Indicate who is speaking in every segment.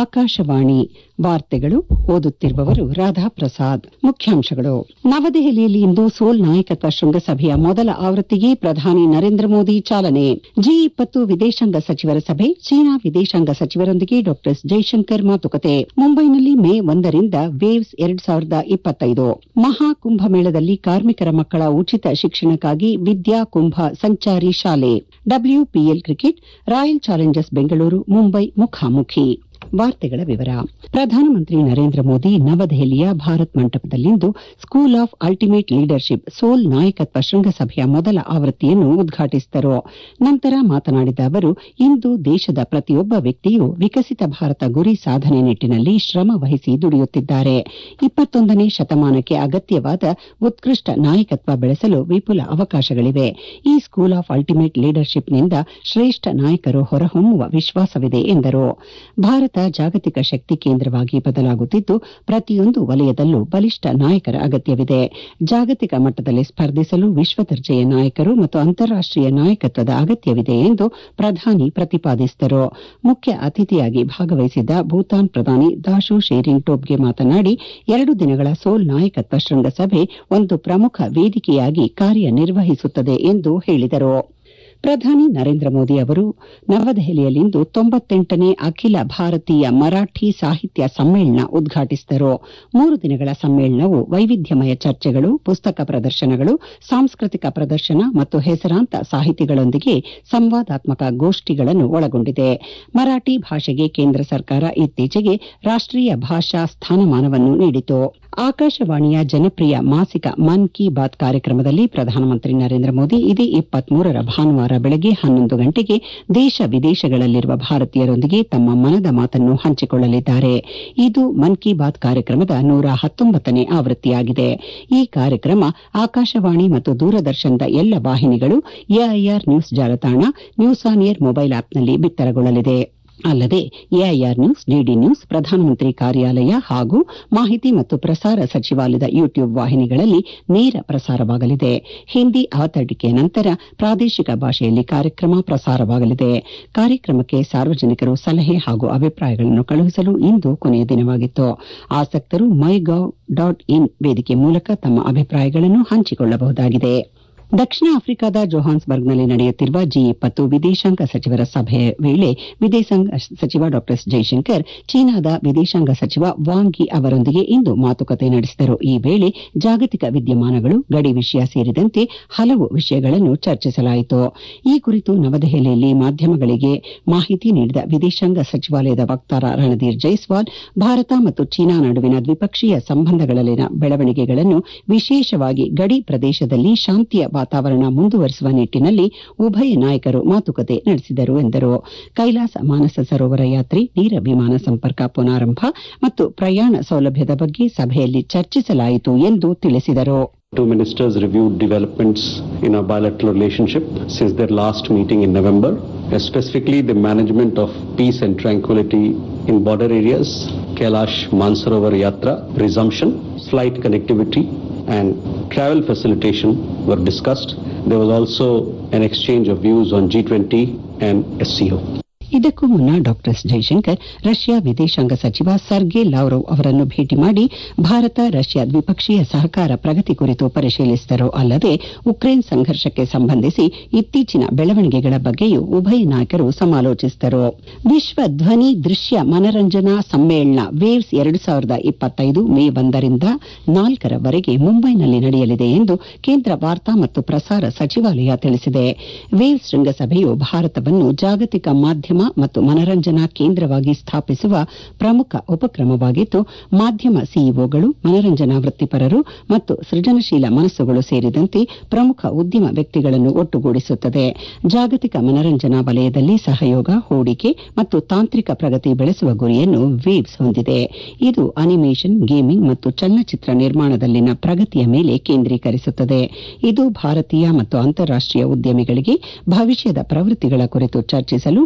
Speaker 1: ಆಕಾಶವಾಣಿ ವಾರ್ತೆಗಳು ಓದುತ್ತಿರುವವರು ರಾಧಾಪ್ರಸಾದ್ ಮುಖ್ಯಾಂಶಗಳು ನವದೆಹಲಿಯಲ್ಲಿ ಇಂದು ಸೋಲ್ ನಾಯಕತ್ವ ಶೃಂಗಸಭೆಯ ಮೊದಲ ಆವೃತ್ತಿಗೆ ಪ್ರಧಾನಿ ನರೇಂದ್ರ ಮೋದಿ ಚಾಲನೆ ಜಿ ಇಪ್ಪತ್ತು ವಿದೇಶಾಂಗ ಸಚಿವರ ಸಭೆ ಚೀನಾ ವಿದೇಶಾಂಗ ಸಚಿವರೊಂದಿಗೆ ಡಾ ಎಸ್ ಜೈಶಂಕರ್ ಮಾತುಕತೆ ಮುಂಬೈನಲ್ಲಿ ಮೇ ಒಂದರಿಂದ ವೇವ್ಸ್ ಎರಡ್ ಸಾವಿರದ ಇಪ್ಪತ್ತೈದು ಮಹಾ ಕುಂಭಮೇಳದಲ್ಲಿ ಕಾರ್ಮಿಕರ ಮಕ್ಕಳ ಉಚಿತ ಶಿಕ್ಷಣಕ್ಕಾಗಿ ವಿದ್ಯಾ ಕುಂಭ ಸಂಚಾರಿ ಶಾಲೆ WPL cricket Royal Challengers Bengaluru Mumbai ಮುಖಾಮುಖಿ ವಾರ್ತೆಗಳ ವಿವರ ಪ್ರಧಾನಮಂತ್ರಿ ನರೇಂದ್ರ ಮೋದಿ ನವದೆಹಲಿಯ ಭಾರತ್ ಮಂಟಪದಲ್ಲಿಂದು School of Ultimate Leadership SOUL ನಾಯಕತ್ವ ಶೃಂಗಸಭೆಯ ಮೊದಲ ಆವೃತ್ತಿಯನ್ನು ಉದ್ಘಾಟಿಸಿದರು ನಂತರ ಮಾತನಾಡಿದ ಅವರು ಇಂದು ದೇಶದ ಪ್ರತಿಯೊಬ್ಬ ವ್ಯಕ್ತಿಯೂ ವಿಕಸಿತ ಭಾರತ ಗುರಿ ಸಾಧನೆ ನಿಟ್ಟಿನಲ್ಲಿ ಶ್ರಮ ವಹಿಸಿ ದುಡಿಯುತ್ತಿದ್ದಾರೆ ಇಪ್ಪತ್ತೊಂದನೇ ಶತಮಾನಕ್ಕೆ ಅಗತ್ಯವಾದ ಉತ್ಕೃಷ್ಟ ನಾಯಕತ್ವ ಬೆಳೆಸಲು ವಿಪುಲ ಅವಕಾಶಗಳಿವೆ ಈ ಸ್ಕೂಲ್ ಆಫ್ ಅಲ್ಟಿಮೇಟ್ ಲೀಡರ್ಶಿಪ್ನಿಂದ ಶ್ರೇಷ್ಠ ನಾಯಕರು ಹೊರಹೊಮ್ಮುವ ವಿಶ್ವಾಸವಿದೆ ಎಂದರು ಭಾರತ ಜಾಗತಿಕ ಶಕ್ತಿ ಕೇಂದ್ರವಾಗಿ ಬದಲಾಗುತ್ತಿದ್ದು ಪ್ರತಿಯೊಂದು ವಲಯದಲ್ಲೂ ಬಲಿಷ್ಠ ನಾಯಕರ ಅಗತ್ಯವಿದೆ ಜಾಗತಿಕ ಮಟ್ಟದಲ್ಲಿ ಸ್ಪರ್ಧಿಸಲು ವಿಶ್ವದರ್ಜೆಯ ನಾಯಕರು ಮತ್ತು ಅಂತಾರಾಷ್ಟೀಯ ನಾಯಕತ್ವದ ಅಗತ್ಯವಿದೆ ಎಂದು ಪ್ರಧಾನಿ ಪ್ರತಿಪಾದಿಸಿದರು ಮುಖ್ಯ ಅತಿಥಿಯಾಗಿ ಭಾಗವಹಿಸಿದ್ದ ಭೂತಾನ್ ಪ್ರಧಾನಿ ದಾಶು ಶೇರಿಂಗ್ ಟೋಬ್ಗೆ ಮಾತನಾಡಿ ಎರಡು ದಿನಗಳ ಸೋಲ್ ನಾಯಕತ್ವ ಶೃಂಗಸಭೆ ಒಂದು ಪ್ರಮುಖ ವೇದಿಕೆಯಾಗಿ ಕಾರ್ಯನಿರ್ವಹಿಸುತ್ತದೆ ಎಂದು ಹೇಳಿದರು ಪ್ರಧಾನಿ ನರೇಂದ್ರ ಮೋದಿ ಅವರು ನವದೆಹಲಿಯಲ್ಲಿಂದು ತೊಂಬತ್ತೆಂಟನೇ ಅಖಿಲ ಭಾರತೀಯ ಮರಾಠಿ ಸಾಹಿತ್ಯ ಸಮ್ಮೇಳನ ಉದ್ಘಾಟಿಸಿದರು ಮೂರು ದಿನಗಳ ಸಮ್ಮೇಳನವು ವೈವಿಧ್ಯಮಯ ಚರ್ಚೆಗಳು ಪುಸ್ತಕ ಪ್ರದರ್ಶನಗಳು ಸಾಂಸ್ಕೃತಿಕ ಪ್ರದರ್ಶನ ಮತ್ತು ಹೆಸರಾಂತ ಸಾಹಿತಿಗಳೊಂದಿಗೆ ಸಂವಾದಾತ್ಮಕ ಗೋಷ್ಠಿಗಳನ್ನು ಒಳಗೊಂಡಿದೆ ಮರಾಠಿ ಭಾಷೆಗೆ ಕೇಂದ್ರ ಸರ್ಕಾರ ಇತ್ತೀಚೆಗೆ ರಾಷ್ಟೀಯ ಭಾಷಾ ಸ್ಥಾನಮಾನವನ್ನು ನೀಡಿತು ಆಕಾಶವಾಣಿಯ ಜನಪ್ರಿಯ ಮಾಸಿಕ ಮನ್ ಕಿ ಬಾತ್ ಕಾರ್ಯಕ್ರಮದಲ್ಲಿ ಪ್ರಧಾನಮಂತ್ರಿ ನರೇಂದ್ರ ಮೋದಿ ಇದೇ ಇಪ್ಪತ್ಮೂರರ ಭಾನುವಾರ ಬೆಳಗ್ಗೆ ಹನ್ನೊಂದು ಗಂಟೆಗೆ ದೇಶ ವಿದೇಶಗಳಲ್ಲಿರುವ ಭಾರತೀಯರೊಂದಿಗೆ ತಮ್ಮ ಮನದ ಮಾತನ್ನು ಹಂಚಿಕೊಳ್ಳಲಿದ್ದಾರೆ ಇದು ಮನ್ ಕಿ ಬಾತ್ ಕಾರ್ಯಕ್ರಮದ ನೂರ ಹತ್ತೊಂಬತ್ತನೇ ಆವೃತ್ತಿಯಾಗಿದೆ ಈ ಕಾರ್ಯಕ್ರಮ ಆಕಾಶವಾಣಿ ಮತ್ತು ದೂರದರ್ಶನದ ಎಲ್ಲ ವಾಹಿನಿಗಳು ಎಐಆರ್ ನ್ಯೂಸ್ ಜಾಲತಾಣ ನ್ಯೂಸ್ ಆನ್ ಏರ್ ಮೊಬೈಲ್ ಆಪ್ನಲ್ಲಿ ಬಿತ್ತರಗೊಳ್ಳಲಿದೆ ಅಲ್ಲದೆ ಎಐಆರ್ ನ್ಯೂಸ್ ಡಿಡಿ ನ್ಯೂಸ್ ಪ್ರಧಾನಮಂತ್ರಿ ಕಾರ್ಯಾಲಯ ಹಾಗೂ ಮಾಹಿತಿ ಮತ್ತು ಪ್ರಸಾರ ಸಚಿವಾಲಯದ ಯೂಟ್ಯೂಬ್ ವಾಹಿನಿಗಳಲ್ಲಿ ನೇರ ಪ್ರಸಾರವಾಗಲಿದೆ ಹಿಂದಿ ಅವತರಣಿಕೆಯ ನಂತರ ಪ್ರಾದೇಶಿಕ ಭಾಷೆಯಲ್ಲಿ ಕಾರ್ಯಕ್ರಮ ಪ್ರಸಾರವಾಗಲಿದೆ ಕಾರ್ಯಕ್ರಮಕ್ಕೆ ಸಾರ್ವಜನಿಕರು ಸಲಹೆ ಹಾಗೂ ಅಭಿಪ್ರಾಯಗಳನ್ನು ಕಳುಹಿಸಲು ಇಂದು ಕೊನೆಯ ದಿನವಾಗಿತ್ತು ಆಸಕ್ತರು ಮೈ ಗವ್ ಡಾಟ್ ಇನ್ ವೇದಿಕೆ ಮೂಲಕ ತಮ್ಮ ಅಭಿಪ್ರಾಯಗಳನ್ನು ಹಂಚಿಕೊಳ್ಳಬಹುದಾಗಿದೆ ದಕ್ಷಿಣ ಆಫ್ರಿಕಾದ ಜೋಹಾನ್ಸ್ಬರ್ಗ್ನಲ್ಲಿ ನಡೆಯುತ್ತಿರುವ ಜಿ ಇಪ್ಪತ್ತು ವಿದೇಶಾಂಗ ಸಚಿವರ ಸಭೆಯ ವೇಳೆ ವಿದೇಶಾಂಗ ಸಚಿವ ಡಾ ಎಸ್ ಜೈಶಂಕರ್ ಚೀನಾದ ವಿದೇಶಾಂಗ ಸಚಿವ ವಾಂಗ್ ಯಿ ಅವರೊಂದಿಗೆ ಇಂದು ಮಾತುಕತೆ ನಡೆಸಿದರು ಈ ವೇಳೆ ಜಾಗತಿಕ ವಿದ್ಯಮಾನಗಳು ಗಡಿ ವಿಷಯ ಸೇರಿದಂತೆ ಹಲವು ವಿಷಯಗಳನ್ನು ಚರ್ಚಿಸಲಾಯಿತು ಈ ಕುರಿತು ನವದೆಹಲಿಯಲ್ಲಿ ಮಾಧ್ಯಮಗಳಿಗೆ ಮಾಹಿತಿ ನೀಡಿದ ವಿದೇಶಾಂಗ ಸಚಿವಾಲಯದ ವಕ್ತಾರ ರಣಧೀರ್ ಜೈಸ್ವಾಲ್ ಭಾರತ ಮತ್ತು ಚೀನಾ ನಡುವಿನ ದ್ವಿಪಕ್ಷೀಯ ಸಂಬಂಧಗಳಲ್ಲಿನ ಬೆಳವಣಿಗೆಗಳನ್ನು ವಿಶೇಷವಾಗಿ ಗಡಿ ಪ್ರದೇಶದಲ್ಲಿ ಶಾಂತಿಯ ವಾತಾವರಣ ಮುಂದುವರಿಸುವ ನಿಟ್ಟಿನಲ್ಲಿ ಉಭಯ ನಾಯಕರು ಮಾತುಕತೆ ನಡೆಸಿದರು ಎಂದರು ಕೈಲಾಸ ಮಾನಸ ಸರೋವರ ಯಾತ್ರೆ ನೇರ ವಿಮಾನ ಸಂಪರ್ಕ ಪುನಾರಂಭ ಮತ್ತು ಪ್ರಯಾಣ ಸೌಲಭ್ಯದ ಬಗ್ಗೆ ಸಭೆಯಲ್ಲಿ ಚರ್ಚಿಸಲಾಯಿತು ಎಂದು ತಿಳಿಸಿದರು
Speaker 2: Two ministers reviewed developments in our bilateral relationship since their last meeting in November, specifically the management of peace and tranquility in border areas, Kailash Mansarovar Yatra resumption, flight connectivity, and travel facilitation were discussed. There was also an exchange of views on G20 and SCO.
Speaker 1: ಇದಕ್ಕೂ ಮುನ್ನ ಡಾ S Jaishankar Russia ವಿದೇಶಾಂಗ ಸಚಿವ ಸರ್ಗೆ Lavrov ಅವರನ್ನು ಭೇಟಿ ಮಾಡಿ Bharat Russia ದ್ವಿಪಕ್ಷೀಯ ಸಹಕಾರ ಪ್ರಗತಿ ಕುರಿತು ಪರಿಶೀಲಿಸಿದರು ಅಲ್ಲದೆ ಉಕ್ರೇನ್ ಸಂಘರ್ಷಕ್ಕೆ ಸಂಬಂಧಿಸಿ ಇತ್ತೀಚಿನ ಬೆಳವಣಿಗೆಗಳ ಬಗ್ಗೆಯೂ ಉಭಯ ನಾಯಕರು ಸಮಾಲೋಚಿಸಿದರು ವಿಶ್ವ ಧ್ವನಿ ದೃಶ್ಯ ಮನರಂಜನಾ ಸಮ್ಮೇಳನ ವೇವ್ಸ್ ಎರಡು ಸಾವಿರದ ಇಪ್ಪತ್ತೈದು ಮೇ ಒಂದರಿಂದ ನಾಲ್ಕರವರೆಗೆ ಮುಂಬೈನಲ್ಲಿ ನಡೆಯಲಿದೆ ಎಂದು ಕೇಂದ್ರ ವಾರ್ತಾ ಮತ್ತು ಪ್ರಸಾರ ಸಚಿವಾಲಯ ತಿಳಿಸಿದೆ ವೇವ್ಸ್ ಶೃಂಗಸಭೆಯು ಭಾರತವನ್ನು ಜಾಗತಿಕ ಮಾಧ್ಯಮ ಮತ್ತು ಮನರಂಜನಾ ಕೇಂದ್ರವಾಗಿ ಸ್ಥಾಪಿಸುವ ಪ್ರಮುಖ ಉಪಕ್ರಮವಾಗಿದ್ದು ಮಾಧ್ಯಮ ಸಿಇಒಗಳು ಮನರಂಜನಾ ವೃತ್ತಿಪರರು ಮತ್ತು ಸೃಜನಶೀಲ ಮನಸ್ಸುಗಳು ಸೇರಿದಂತೆ ಪ್ರಮುಖ ಉದ್ಯಮ ವ್ಯಕ್ತಿಗಳನ್ನು ಒಟ್ಟುಗೂಡಿಸುತ್ತದೆ ಜಾಗತಿಕ ಮನರಂಜನಾ ವಲಯದಲ್ಲಿ ಸಹಯೋಗ ಹೂಡಿಕೆ ಮತ್ತು ತಾಂತ್ರಿಕ ಪ್ರಗತಿ ಬೆಳೆಸುವ ಗುರಿಯನ್ನು ವೇವ್ಸ್ ಹೊಂದಿದೆ ಇದು ಅನಿಮೇಷನ್ ಗೇಮಿಂಗ್ ಮತ್ತು ಚಲನಚಿತ್ರ ನಿರ್ಮಾಣದಲ್ಲಿನ ಪ್ರಗತಿಯ ಮೇಲೆ ಕೇಂದ್ರೀಕರಿಸುತ್ತದೆ ಇದು ಭಾರತೀಯ ಮತ್ತು ಅಂತಾರಾಷ್ಟೀಯ ಉದ್ಯಮಿಗಳಿಗೆ ಭವಿಷ್ಯದ ಪ್ರವೃತ್ತಿಗಳ ಕುರಿತು ಚರ್ಚಿಸಲು ಮತ್ತು ಹೂಡಿಕೆ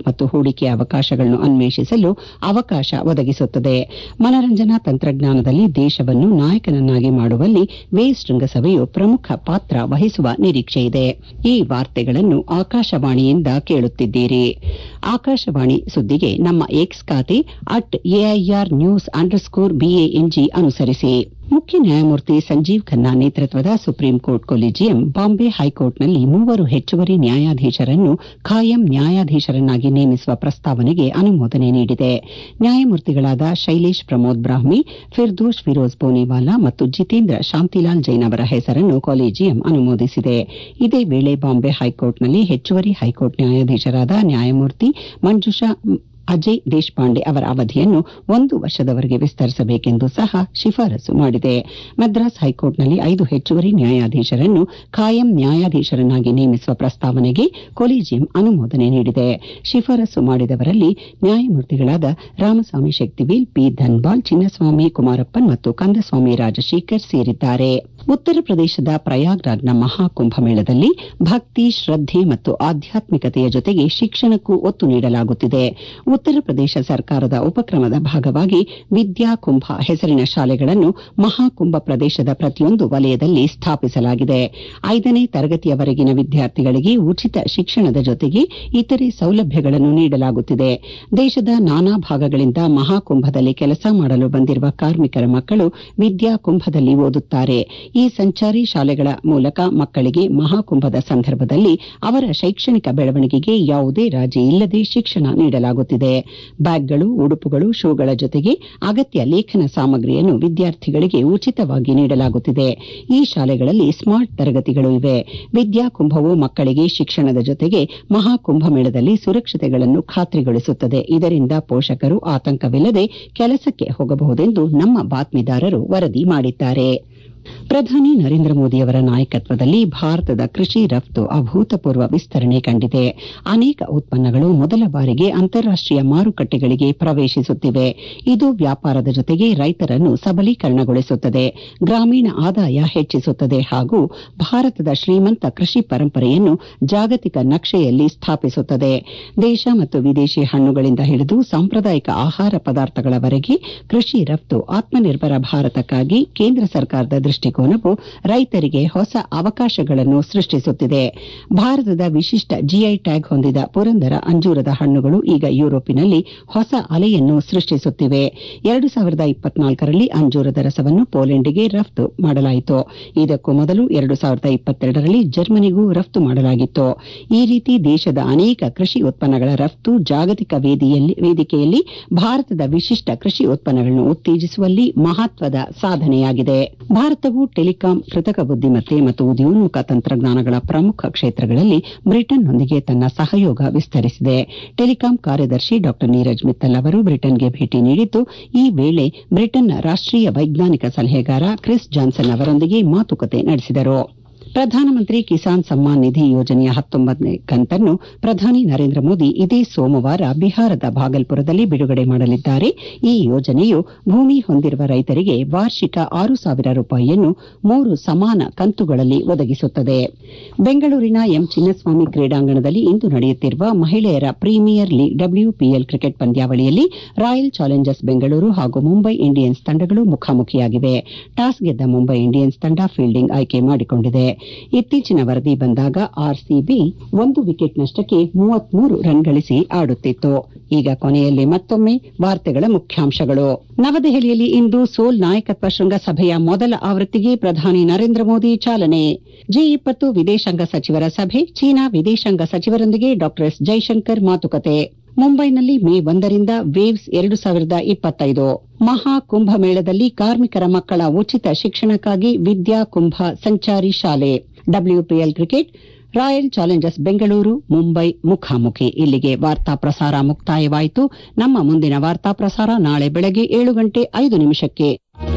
Speaker 1: ಹೂಡಿಕೆ ಅವಕಾಶಗಳನ್ನು ಅನ್ವೇಷಿಸಲು ಅವಕಾಶ ಒದಗಿಸುತ್ತದೆ ಮನರಂಜನಾ ತಂತ್ರಜ್ಞಾನದಲ್ಲಿ ದೇಶವನ್ನು ನಾಯಕನನ್ನಾಗಿ ಮಾಡುವಲ್ಲಿ ವೇವ್ ಶೃಂಗಸಭೆಯು ಪ್ರಮುಖ ಪಾತ್ರ ವಹಿಸುವ ನಿರೀಕ್ಷೆಯಿದೆ ಈ ವಾರ್ತೆಗಳನ್ನು ಆಕಾಶವಾಣಿಯಿಂದ ಕೇಳುತ್ತಿದ್ದೀರಿ ಆಕಾಶವಾಣಿ ಸುದ್ದಿಗೆ ನಮ್ಮ ಎಕ್ಸ್ ಖಾತೆ at AIR news underscore BANG ಅನುಸರಿಸಿ ಮುಖ್ಯ ನ್ಯಾಯಮೂರ್ತಿ ಸಂಜೀವ್ ಖನ್ನಾ ನೇತೃತ್ವದ ಸುಪ್ರೀಂ ಕೋರ್ಟ್ ಕೊಲಿಜಿಯಂ ಬಾಂಬೆ ಹೈಕೋರ್ಟ್ನಲ್ಲಿ ಮೂವರು ಹೆಚ್ಚುವರಿ ನ್ಯಾಯಾಧೀಶರನ್ನು ಖಾಯಂ ನ್ಯಾಯಾಧೀಶರನ್ನಾಗಿ ನೇಮಿಸುವ ಪ್ರಸ್ತಾವನೆಗೆ ಅನುಮೋದನೆ ನೀಡಿದೆ ನ್ಯಾಯಮೂರ್ತಿಗಳಾದ ಶೈಲೇಶ್ ಪ್ರಮೋದ್ ಬ್ರಾಹ್ಮಿ ಫಿರ್ದೋಷ್ ಫಿರೋಜ್ ಬೋನಿವಾಲಾ ಮತ್ತು ಜಿತೇಂದ್ರ ಶಾಂತಿಲಾಲ್ ಜೈನ್ ಅವರ ಹೆಸರನ್ನು ಕೊಲಿಜಿಯಂ ಅನುಮೋದಿಸಿದೆ ಇದೇ ವೇಳೆ ಬಾಂಬೆ ಹೈಕೋರ್ಟ್ನಲ್ಲಿ ಹೆಚ್ಚುವರಿ ಹೈಕೋರ್ಟ್ ನ್ಯಾಯಾಧೀಶರಾದ ನ್ಯಾಯಮೂರ್ತಿ ಮಂಜುಷಾ ಅಜಯ್ ದೇಶಪಾಂಡೆ ಅವರ ಅವಧಿಯನ್ನು ಒಂದು ವರ್ಷದವರೆಗೆ ವಿಸ್ತರಿಸಬೇಕೆಂದು ಸಹ ಶಿಫಾರಸು ಮಾಡಿದೆ ಮದ್ರಾಸ್ ಹೈಕೋರ್ಟ್ನಲ್ಲಿ ಐದು ಹೆಚ್ಚುವರಿ ನ್ಯಾಯಾಧೀಶರನ್ನು ಖಾಯಂ ನ್ಯಾಯಾಧೀಶರನ್ನಾಗಿ ನೇಮಿಸುವ ಪ್ರಸ್ತಾವನೆಗೆ ಕೊಲಿಜಿಯಂ ಅನುಮೋದನೆ ನೀಡಿದೆ ಶಿಫಾರಸು ಮಾಡಿದವರಲ್ಲಿ ನ್ಯಾಯಮೂರ್ತಿಗಳಾದ ರಾಮಸ್ವಾಮಿ ಶಕ್ತಿವೇಲ್ ಪಿ ಧನ್ಬಾಲ್ ಚಿನ್ನಸ್ವಾಮಿ ಕುಮಾರಪ್ಪನ್ ಮತ್ತು ಕಂದಸ್ವಾಮಿ ರಾಜಶೇಖರ್ ಸೇರಿದ್ದಾರೆ ಉತ್ತರ ಪ್ರದೇಶದ ಪ್ರಯಾಗ್ರಾಜ್ನ ಮಹಾಕುಂಭಮೇಳದಲ್ಲಿ ಭಕ್ತಿ ಶ್ರದ್ಧೆ ಮತ್ತು ಆಧ್ಯಾತ್ಮಿಕತೆಯ ಜೊತೆಗೆ ಶಿಕ್ಷಣಕ್ಕೂ ಒತ್ತು ನೀಡಲಾಗುತ್ತಿದೆ ಉತ್ತರ ಪ್ರದೇಶ ಸರ್ಕಾರದ ಉಪಕ್ರಮದ ಭಾಗವಾಗಿ ವಿದ್ಯಾ ಕುಂಭ ಹೆಸರಿನ ಶಾಲೆಗಳನ್ನು ಮಹಾಕುಂಭ ಪ್ರದೇಶದ ಪ್ರತಿಯೊಂದು ವಲಯದಲ್ಲಿ ಸ್ಥಾಪಿಸಲಾಗಿದೆ ಐದನೇ ತರಗತಿಯವರೆಗಿನ ವಿದ್ಯಾರ್ಥಿಗಳಿಗೆ ಉಚಿತ ಶಿಕ್ಷಣದ ಜೊತೆಗೆ ಇತರೆ ಸೌಲಭ್ಯಗಳನ್ನು ನೀಡಲಾಗುತ್ತಿದೆ ದೇಶದ ನಾನಾ ಭಾಗಗಳಿಂದ ಮಹಾಕುಂಭದಲ್ಲಿ ಕೆಲಸ ಮಾಡಲು ಬಂದಿರುವ ಕಾರ್ಮಿಕರ ಮಕ್ಕಳು ವಿದ್ಯಾ ಕುಂಭದಲ್ಲಿ ಓದುತ್ತಾರೆ ಈ ಸಂಚಾರಿ ಶಾಲೆಗಳ ಮೂಲಕ ಮಕ್ಕಳಿಗೆ ಮಹಾಕುಂಭದ ಸಂದರ್ಭದಲ್ಲಿ ಅವರ ಶೈಕ್ಷಣಿಕ ಬೆಳವಣಿಗೆಗೆ ಯಾವುದೇ ರಾಜಿ ಇಲ್ಲದೆ ಶಿಕ್ಷಣ ನೀಡಲಾಗುತ್ತಿದೆ ಬ್ಯಾಗ್ಗಳು ಉಡುಪುಗಳು ಶೂಗಳ ಜೊತೆಗೆ ಅಗತ್ಯ ಲೇಖನ ಸಾಮಗ್ರಿಯನ್ನು ವಿದ್ಯಾರ್ಥಿಗಳಿಗೆ ಉಚಿತವಾಗಿ ನೀಡಲಾಗುತ್ತಿದೆ ಈ ಶಾಲೆಗಳಲ್ಲಿ ಸ್ಮಾರ್ಟ್ ತರಗತಿಗಳು ಇವೆ ವಿದ್ಯಾಕುಂಭವು ಮಕ್ಕಳಿಗೆ ಶಿಕ್ಷಣದ ಜೊತೆಗೆ ಮಹಾಕುಂಭಮೇಳದಲ್ಲಿ ಸುರಕ್ಷತೆಗಳನ್ನು ಖಾತ್ರಿಗೊಳಿಸುತ್ತದೆ ಇದರಿಂದ ಪೋಷಕರು ಆತಂಕವಿಲ್ಲದೆ ಕೆಲಸಕ್ಕೆ ಹೋಗಬಹುದೆಂದು ನಮ್ಮ ಬಾತ್ಮೀದಾರರು ವರದಿ ಮಾಡಿದ್ದಾರೆ ಪ್ರಧಾನಿ ನರೇಂದ್ರ ಮೋದಿಯವರ ನಾಯಕತ್ವದಲ್ಲಿ ಭಾರತದ ಕೃಷಿ ರಫ್ತು ಅಭೂತಪೂರ್ವ ವಿಸ್ತರಣೆ ಕಂಡಿದೆ ಅನೇಕ ಉತ್ಪನ್ನಗಳು ಮೊದಲ ಬಾರಿಗೆ ಅಂತಾರಾಷ್ಟೀಯ ಮಾರುಕಟ್ಟೆಗಳಿಗೆ ಪ್ರವೇಶಿಸುತ್ತಿವೆ ಇದು ವ್ಯಾಪಾರದ ಜೊತೆಗೆ ರೈತರನ್ನು ಸಬಲೀಕರಣಗೊಳಿಸುತ್ತದೆ ಗ್ರಾಮೀಣ ಆದಾಯ ಹೆಚ್ಚಿಸುತ್ತದೆ ಹಾಗೂ ಭಾರತದ ಶ್ರೀಮಂತ ಕೃಷಿ ಪರಂಪರೆಯನ್ನು ಜಾಗತಿಕ ನಕ್ಷೆಯಲ್ಲಿ ಸ್ಥಾಪಿಸುತ್ತದೆ ದೇಶ ಮತ್ತು ವಿದೇಶಿ ಹಣ್ಣುಗಳಿಂದ ಹಿಡಿದು ಸಾಂಪ್ರದಾಯಿಕ ಆಹಾರ ಪದಾರ್ಥಗಳವರೆಗೆ ಕೃಷಿ ರಫ್ತು ಆತ್ಮನಿರ್ಭರ ಭಾರತಕ್ಕಾಗಿ ಕೇಂದ್ರ ಸರ್ಕಾರದ ದೃಷ್ಟಿಕೋನವು ರೈತರಿಗೆ ಹೊಸ ಅವಕಾಶಗಳನ್ನು ಸೃಷ್ಟಿಸುತ್ತಿದೆ ಭಾರತದ ವಿಶಿಷ್ಟ ಜಿಐ ಟ್ಯಾಗ್ ಹೊಂದಿದ ಪುರಂದರ ಅಂಜೂರದ ಹಣ್ಣುಗಳು ಈಗ ಯುರೋಪಿನಲ್ಲಿ ಹೊಸ ಅಲೆಯನ್ನು ಸೃಷ್ಟಿಸುತ್ತಿವೆ ಎರಡು ಸಾವಿರದ ಇಪ್ಪತ್ನಾಲ್ಕರಲ್ಲಿ ಅಂಜೂರದ ರಸವನ್ನು ಪೋಲೆಂಡ್ಗೆ ರಫ್ತು ಮಾಡಲಾಯಿತು ಇದಕ್ಕೂ ಮೊದಲು ಎರಡು ಸಾವಿರದ ಇಪ್ಪತ್ತೆರಡರಲ್ಲಿ ಜರ್ಮನಿಗೂ ರಫ್ತು ಮಾಡಲಾಗಿತ್ತು ಈ ರೀತಿ ದೇಶದ ಅನೇಕ ಕೃಷಿ ಉತ್ಪನ್ನಗಳ ರಫ್ತು ಜಾಗತಿಕ ವೇದಿಕೆಯಲ್ಲಿ ಭಾರತದ ವಿಶಿಷ್ಟ ಕೃಷಿ ಉತ್ಪನ್ನಗಳನ್ನು ಉತ್ತೇಜಿಸುವಲ್ಲಿ ಮಹತ್ವದ ಸಾಧನೆಯಾಗಿದೆ ಭಾರತವು ಟೆಲಿಕಾಂ ಕೃತಕ ಬುದ್ದಿಮತ್ತೆ ಮತ್ತು ಉದಯೋನ್ಮುಖ ತಂತ್ರಜ್ಞಾನಗಳ ಪ್ರಮುಖ ಕ್ಷೇತ್ರಗಳಲ್ಲಿ ಬ್ರಿಟನ್ನೊಂದಿಗೆ ತನ್ನ ಸಹಯೋಗ ವಿಸ್ತರಿಸಿದೆ ಟೆಲಿಕಾಂ ಕಾರ್ಯದರ್ಶಿ ಡಾ ನೀರಜ್ ಮಿತ್ತಲ್ ಅವರು ಬ್ರಿಟನ್ಗೆ ಭೇಟಿ ನೀಡಿದ್ದು ಈ ವೇಳೆ ಬ್ರಿಟನ್ನ ರಾಷ್ಟೀಯ ವೈಜ್ಞಾನಿಕ ಸಲಹೆಗಾರ ಕ್ರಿಸ್ ಜಾನ್ಸನ್ ಅವರೊಂದಿಗೆ ಮಾತುಕತೆ ನಡೆಸಿದರು ಪ್ರಧಾನಮಂತ್ರಿ ಕಿಸಾನ್ ಸಮ್ಮಾನ್ ನಿಧಿ ಯೋಜನೆಯ ಹತ್ತೊಂಬತ್ತನೇ ಕಂತನ್ನು ಪ್ರಧಾನಿ ನರೇಂದ್ರ ಮೋದಿ ಇದೇ ಸೋಮವಾರ ಬಿಹಾರದ ಭಾಗಲ್ಪುರದಲ್ಲಿ ಬಿಡುಗಡೆ ಮಾಡಲಿದ್ದಾರೆ ಈ ಯೋಜನೆಯು ಭೂಮಿ ಹೊಂದಿರುವ ರೈತರಿಗೆ ವಾರ್ಷಿಕ ಆರು ಸಾವಿರ ರೂಪಾಯಿಯನ್ನು ಮೂರು ಸಮಾನ ಕಂತುಗಳಲ್ಲಿ ಒದಗಿಸುತ್ತದೆ ಬೆಂಗಳೂರಿನ ಎಂ ಚಿನ್ನಸ್ವಾಮಿ ಕ್ರೀಡಾಂಗಣದಲ್ಲಿ ಇಂದು ನಡೆಯುತ್ತಿರುವ ಮಹಿಳೆಯರ ಪ್ರೀಮಿಯರ್ ಲೀಗ್ ಡಬ್ಲ್ಯೂಪಿಎಲ್ ಕ್ರಿಕೆಟ್ ಪಂದ್ಯಾವಳಿಯಲ್ಲಿ ರಾಯಲ್ ಚಾಲೆಂಜರ್ಸ್ ಬೆಂಗಳೂರು ಹಾಗೂ ಮುಂಬೈ ಇಂಡಿಯನ್ಸ್ ತಂಡಗಳು ಮುಖಾಮುಖಿಯಾಗಿವೆ ಟಾಸ್ ಗೆದ್ದ ಮುಂಬೈ ಇಂಡಿಯನ್ಸ್ ತಂಡ ಫೀಲ್ಡಿಂಗ್ ಆಯ್ಕೆ ಮಾಡಿಕೊಂಡಿದೆ ಇತ್ತೀಚಿನ ವರದಿ ಬಂದಾಗ ಆರ್ಸಿಬಿ ಒಂದು ವಿಕೆಟ್ ನಷ್ಟಕ್ಕೆ ಮೂವತ್ಮೂರು ರನ್ ಗಳಿಸಿ ಆಡುತ್ತಿತ್ತು ಈಗ ಕೊನೆಯಲ್ಲಿ ಮತ್ತೊಮ್ಮೆ ವಾರ್ತೆಗಳ ಮುಖ್ಯಾಂಶಗಳು ನವದೆಹಲಿಯಲ್ಲಿ ಇಂದು ಸೋಲ್ ನಾಯಕತ್ವ ಶೃಂಗಸಭೆಯ ಮೊದಲ ಆವೃತ್ತಿಗೆ ಪ್ರಧಾನಿ ನರೇಂದ್ರ ಮೋದಿ ಚಾಲನೆ ಜಿ ಇಪ್ಪತ್ತು ವಿದೇಶಾಂಗ ಸಚಿವರ ಸಭೆ ಚೀನಾ ವಿದೇಶಾಂಗ ಸಚಿವರೊಂದಿಗೆ ಡಾ ಎಸ್ ಜೈಶಂಕರ್ ಮಾತುಕತೆ ಮುಂಬೈನಲ್ಲಿ ಮೇ ಒಂದರಿಂದ ವೇವ್ಸ್ ಎರಡು ಸಾವಿರದ ಇಪ್ಪತ್ತೈದು ಮಹಾ ಕುಂಭಮೇಳದಲ್ಲಿ ಕಾರ್ಮಿಕರ ಮಕ್ಕಳ ಉಚಿತ ಶಿಕ್ಷಣಕ್ಕಾಗಿ ವಿದ್ಯಾ ಕುಂಭ ಸಂಚಾರಿ ಶಾಲೆ WPL cricket Royal Challengers Bengaluru Mumbai ಮುಖಾಮುಖಿ ಇಲ್ಲಿಗೆ ವಾರ್ತಾ ಪ್ರಸಾರ ಮುಕ್ತಾಯವಾಯಿತು ನಮ್ಮ ಮುಂದಿನ ವಾರ್ತಾ ಪ್ರಸಾರ ನಾಳೆ ಬೆಳಗ್ಗೆ ಏಳು ಗಂಟೆ ಐದು ನಿಮಿಷಕ್ಕೆ